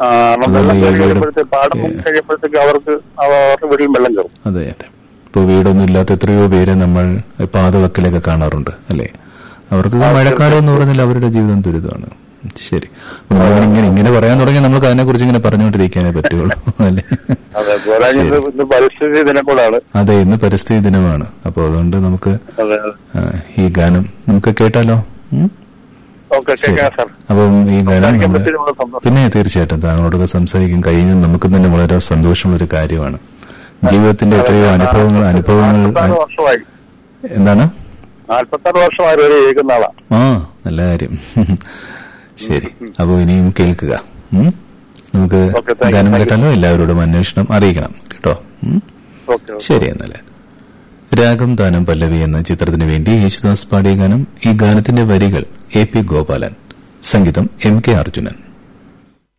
ആ, കാരണം വെള്ളം അതുപോലെ കയറി ഈ വീട് കഴിയുമ്പോഴത്തേക്ക് പാടം കഴിയുമ്പോഴത്തേക്ക് അവർക്ക് അവരുടെ വീട്ടിൽ വെള്ളം കയറും അതെ അതെ ഇപ്പോൾ വീടൊന്നും ഇല്ലാത്ത എത്രയോ പേരെ നമ്മൾ പാതവക്കിലൊക്കെ കാണാറുണ്ട് അല്ലേ അവർക്ക് മഴക്കാലം എന്ന് പറഞ്ഞാൽ അവരുടെ ജീവിതം ദുരിതമാണ് ശരി അപ്പൊ നമ്മളിങ്ങനെ ഇങ്ങനെ ഇങ്ങനെ പറയാൻ തുടങ്ങി നമുക്ക് അതിനെക്കുറിച്ച് ഇങ്ങനെ പറഞ്ഞുകൊണ്ടിരിക്കാനേ പറ്റുള്ളൂ അല്ലേ അതെ പോരാഞ്ഞ് ഇത് ഇന്ന് പരിസ്ഥിതി ദിനം കൂടാണ് അതെ ഇന്ന് പരിസ്ഥിതി ദിനമാണ് അപ്പോൾ അതുകൊണ്ട് നമുക്ക് അതെ അതെ ആ, ഈ ഗാനം നമുക്ക് കേട്ടാലോ ഉം? ഓക്കെ കേൾക്കാം സാർ അപ്പം ഈ ഗാനം സംസാരിക്കാൻ നമ്മള് പറ്റിയതിൽ വളരെ സന്തോഷം. പിന്നെ തീർച്ചയായിട്ടും താങ്കളോടൊക്കെ സംസാരിക്കാൻ കഴിയുന്നത് നമുക്ക് തന്നെ വളരെ സന്തോഷമുള്ള ഒരു കാര്യമാണ് ജീവിതത്തിന്റെ എത്രയോ അനുഭവങ്ങൾ അനുഭവങ്ങൾ നാൽപ്പത്താറ് വർഷമായി എന്താണ് നാൽപ്പത്താറ് വർഷമായി വരെ കേൾക്കുന്ന ആളാ ആ നല്ല കാര്യം ശരി അപ്പോൾ ഇനിയും കേൾക്കുക ഉം? നമുക്ക് Okay, thank you, ഗാനം thank you. കേട്ടാലോ എല്ലാവരോടും അന്വേഷണം അറിയിക്കണം കേട്ടോ ഉം? ഓക്കെ ശരി എന്നാല് രാഗം ദാനം പല്ലവി എന്ന ചിത്രത്തിന് വേണ്ടി യേശുദാസ് പാടിയ ഗാനം ഈ ഗാനത്തിന്റെ വരികൾ എ പി ഗോപാലൻ സംഗീതം എം കെ അർജുനൻ